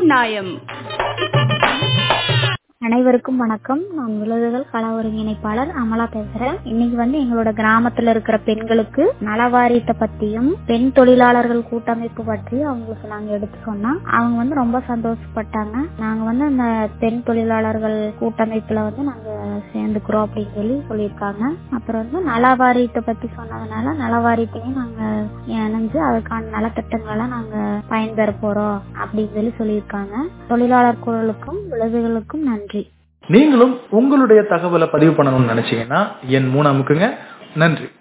நாயம் அனைவருக்கும் வணக்கம் நான் விழுதுகள் கள ஒருங்கிணைப்பாளர் அமலா பேசுறேன் இன்னைக்கு வந்து எங்களோட கிராமத்துல இருக்கிற பெண்களுக்கு நலவாரியத்தை பத்தியும் பெண் தொழிலாளர்கள் கூட்டமைப்பு பற்றி அவங்களுக்கு நாங்க எடுத்து சொன்னோம் அவங்க வந்து ரொம்ப சந்தோஷப்பட்டாங்க நாங்க வந்து அந்த பெண் தொழிலாளர்கள் கூட்டமைப்புல வந்து நாங்க சேர்ந்துக்கிறோம் அப்படின்னு சொல்லி சொல்லியிருக்காங்க அப்புறம் வந்து நலவாரியத்தை பத்தி சொன்னதுனால நலவாரியத்தையும் நாங்க இணைஞ்சு அதுக்கான நலத்திட்டங்களை நாங்க பயன்பெற போறோம் அப்படின்னு சொல்லி சொல்லியிருக்காங்க தொழிலாளர் குரலுக்கும் விழுதுகளுக்கும் நன்றி நீங்களும் உங்களுடைய தகவலை பதிவு பண்ணணும்னு நினைச்சீங்கன்னா என் மூணு அமுக்குங்க நன்றி